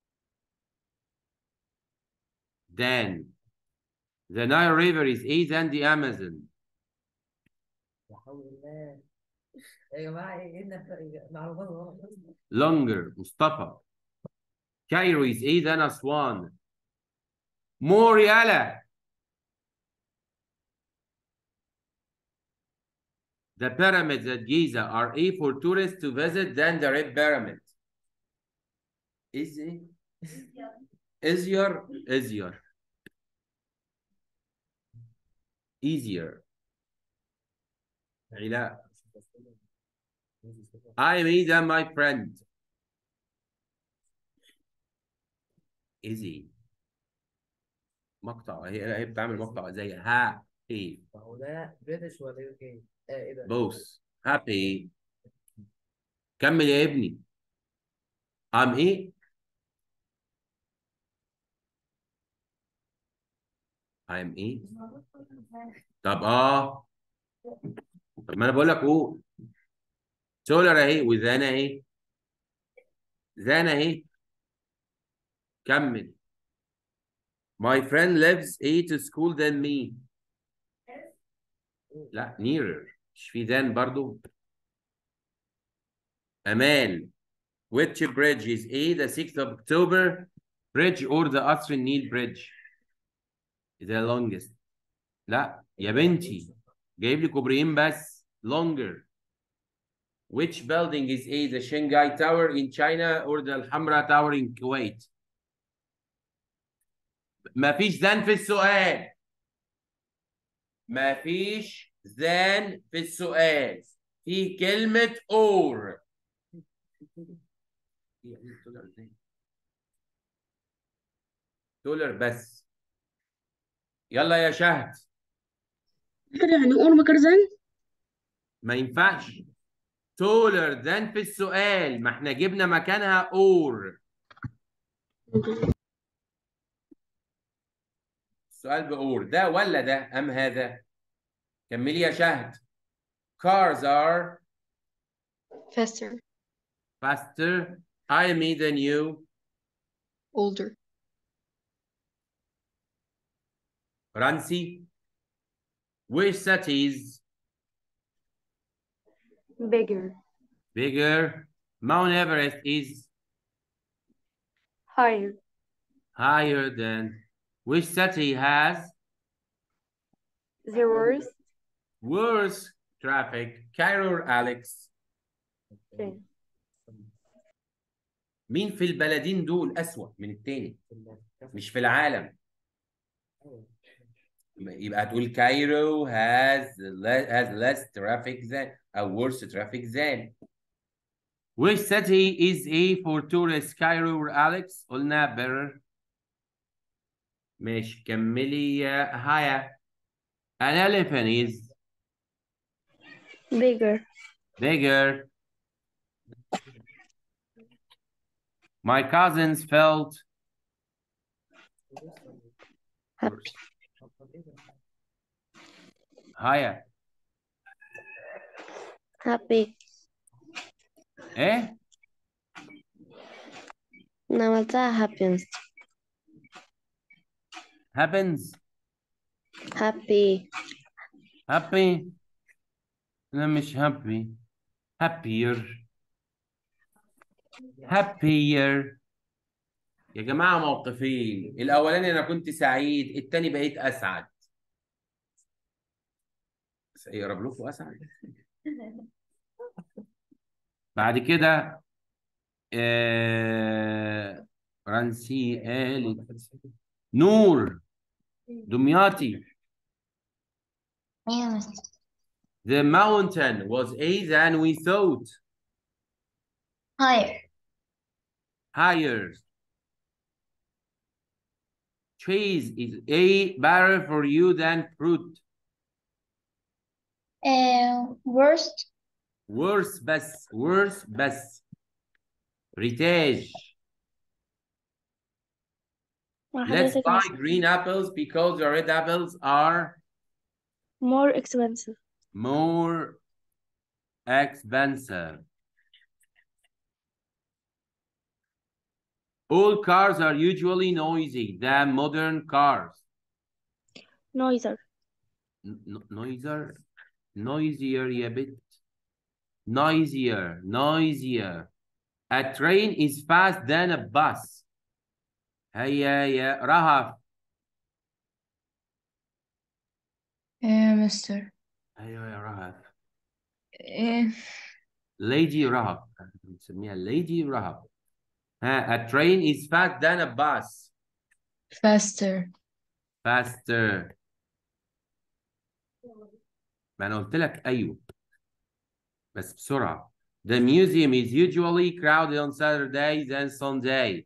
than the Nile River is A than the Amazon. لا حول الله يا جماعة ايه إيه معلومات غلط Longer مصطفى Cairo is A than Aswan. More يلا The pyramids at Giza are A for tourists to visit than the Red Pyramid. Is it? Easier, easier. Easier. علاء I am A than my friend. Easy. مقطع هي هي بتعمل مقطع زي ها ايه ما هو ده بريتش ولا يو كي؟ آه ايه ده؟ بوس هابي كمل يا ابني I'm ايه I'm ايه طب اه طب ما انا بقول لك قول سولر اهي وذانا اهي ذانا اهي كمل My friend lives A to school than me لا nearer مش في ذان برضو أمال which bridge is A the 6th of October bridge or the قصر النيل bridge the longest لا يا بنتي جايب لي كوبريين بس longer which building is A the Shanghai Tower in China or the Alhambra Tower in Kuwait مفيش ذان في السؤال مفيش ذان في السؤال في كلمة اور دولار بس يلا يا شهد كده يعني اور مكرزان ما ينفعش taller than في السؤال ما احنا جبنا مكانها or السؤال بأور ده ولا ده أم هذا كملي يا شهد cars are faster, faster higher me than you older, Rancy which cities bigger bigger Mount Everest is higher higher than which city has the worst worse traffic Cairo or Alex thing مين في البلدين دول أسوأ من التاني مش في العالم يبقى هتقول كايرو has less, has less traffic than أو worse traffic than which city is A for tourists Cairo or Alex قلنا better ماشي كملي يا هايا an elephant is bigger, bigger my cousins felt happy, هايا happy. ايه أنا عملتها happens, happens happy, happy لا مش happy happier happier يا جماعة موقفين الأولاني أنا كنت سعيد التاني بقيت أسعد بس يقرب لكم أسعد بعد كده آه... فرنسي قالت نور دمياطي أيوة The mountain was A than we thought. higher Higher. Cheese is A better for you than fruit. uh, worst Worse بس worse بس. ريتاج. Let's حضرتك buy مس- green apples because the red apples are more expensive, more expensive. All cars are usually noisy than modern cars. noisier, N- n- noisier noisier يا بت noisier noisier a train is fast than a bus هيا يا رهف ايه مستر ايوه يا رهف ايه lady رهف بنسميها lady رهف ها a train is fast than a bus faster faster ما انا قلت لك ايوه بس بسرعه The museum is usually crowded on Saturdays and Sunday.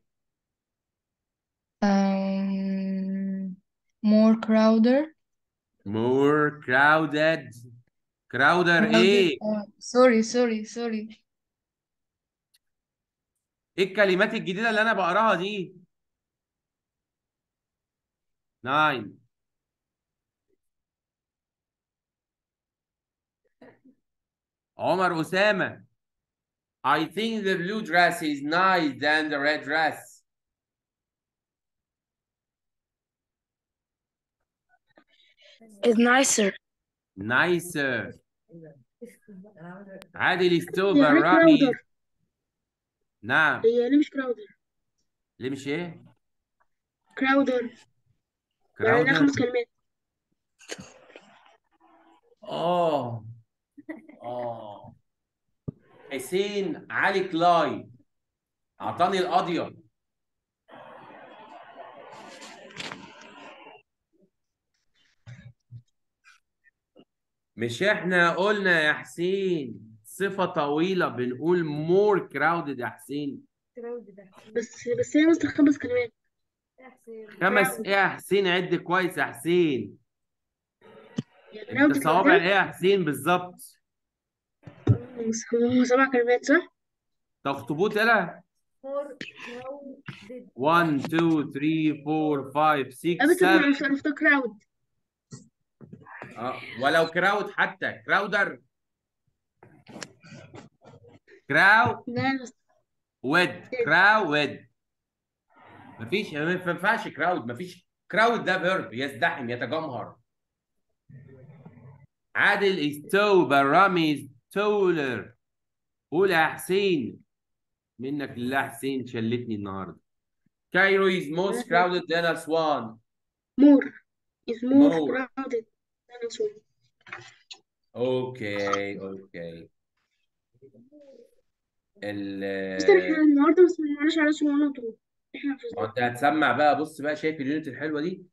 um, more crowder More crowded. Crowder ايه؟ سوري سوري سوري ايه الكلمات الجديدة اللي انا بقراها دي؟ ناين عمر أسامة I think the blue dress is nice than the red dress. is nicer Nicer. أنا عملت عادل ستوبر يعني رامي كراودر نعم هي ليه مش كراودر ليه مش ايه؟ كراودر يعني لها كراودر خمس كلمات اه اه حسين علي كلاي اعطاني القضيه مش احنا قلنا يا حسين صفة طويلة بنقول more crowded يا حسين كراود ده بس بس هي مستر خمس كلمات احسن خمس ايه يا حسين عد كويس يا حسين يعني انت راوند صوابع كلمات ايه يا حسين بالظبط بس هم سبع كلمات صح؟ طب اخطبوط يلا مور كراودد 1 2 3 4 5 6 أبدا 7 أنا عرفت كراود اه ولو كراود حتى كراودر كراو لا بس ود كراود مفيش ما ينفعش كراود مفيش كراود ده فيرب يزدحم يتجمهر عادل is tall رامي is taller قول يا حسين منك لله حسين شلتني النهارده كايرو is most crowded than Aswan مور is more More. crowded than Aswan. اوكي اوكي ال مستر احنا النهارده بس ما معناش على اسم ولا طول احنا في ما انت هتسمع بقى بص بقى شايف اليونت الحلوه دي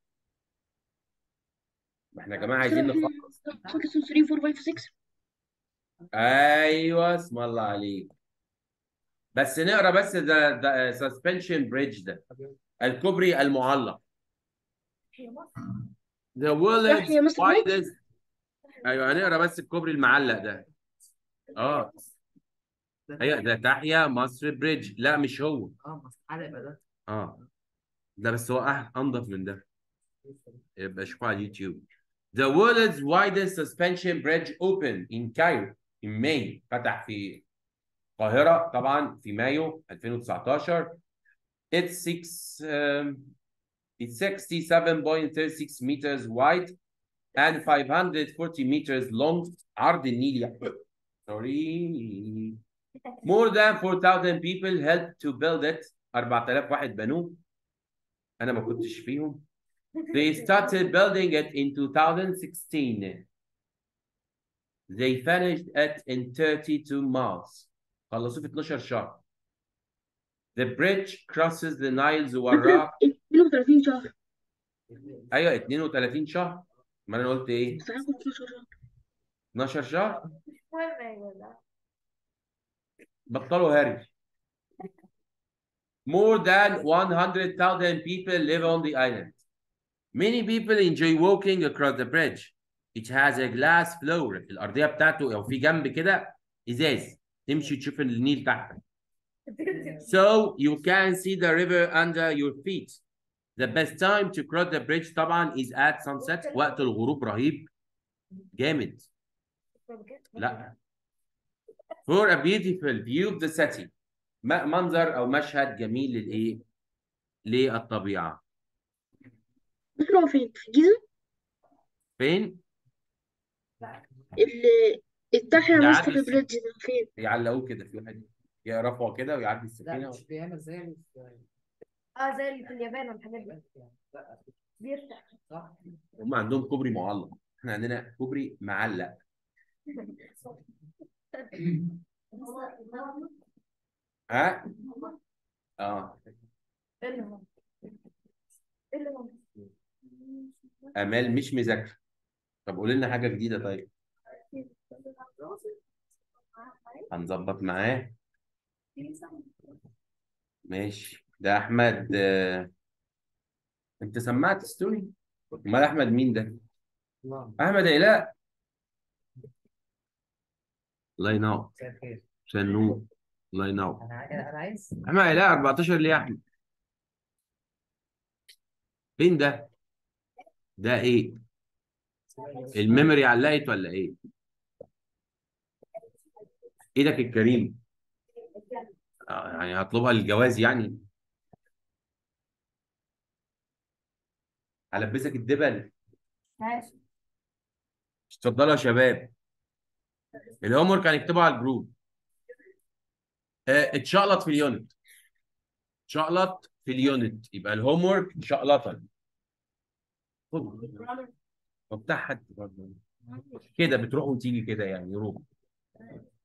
ما احنا يا جماعه عايزين نخلص خد 3 4 5 6 ايوه اسم الله عليك بس نقرا بس ده ده سسبنشن بريدج ده الكوبري المعلق The world's صح يا مستر بريدج؟ widest ايوه هنقرا بس الكوبري المعلق ده اه ايوه ده تحيا مصر بريدج لا مش هو اه مستحيل يبقى ده اه ده بس هو أح- انضف من ده يبقى شوفوا على اليوتيوب The world's widest suspension bridge opened in Cairo in May فتح في القاهرة طبعا في مايو 2019 It's six um, it's 67.36 meters wide and 540 meters long عرض النيل يعني sorry more than 4,000 people helped to build it 4000 واحد بنوه أنا ما كنتش فيهم They started building it in 2016. They finished it in 32 months. خلصوه في 12 شهر. The bridge crosses the Nile زوراء 32 شهر ايوه 32 شهر. ما انا قلت ايه؟ بس هاخد 12 شهر 12 شهر؟ مش مهم يا جدع بطلوا هري. More than 100,000 people live on the island. Many people enjoy walking across the bridge. It has a glass floor. الأرضية بتاعته أو في جنب كده إزاز. تمشي تشوف النيل تحتك. So you can see the river under your feet. The best time to cross the bridge طبعا is at sunset. وقت الغروب رهيب. جامد. لا. For a beautiful view of the city. م- منظر أو مشهد جميل للإيه؟ للطبيعة. ممكن هو فين في الجيزة فين؟ اللي التحيا ده مستر عادي. بريدج ده فين يعلقوه كده في واحد يرفعه كده ويعدي لا السفينة. مش بيعمل زي اللي في اه زي اللي في اليابان والحاجات دي لا بيفتح صح هم عندهم كوبري معلق. احنا عندنا كوبري معلق. ها؟ اه ايه اللي هو ايه اللي هو امال مش مذاكره طب قولي لنا حاجه جديده طيب هنظبط معاه ماشي ده احمد آه، انت سمعت ستوري امال احمد مين ده الله احمد علاء الله ينور مساء الخير شنو الله ينور انا عايز انا عايز احمد علاء 14 ليه يا احمد فين ده ده ايه الميموري علقت ولا ايه ايدك الكريم آه، يعني هطلبها للجواز يعني هلبسك الدبل ماشي اتفضلوا يا شباب الهوم ورك هنكتبه على الجروب آه، اتشقلط في اليونت اتشقلط في اليونت يبقى الهوم ورك اتشقلطا خد وبتاع حد برضه. كده بتروح وتيجي كده يعني روح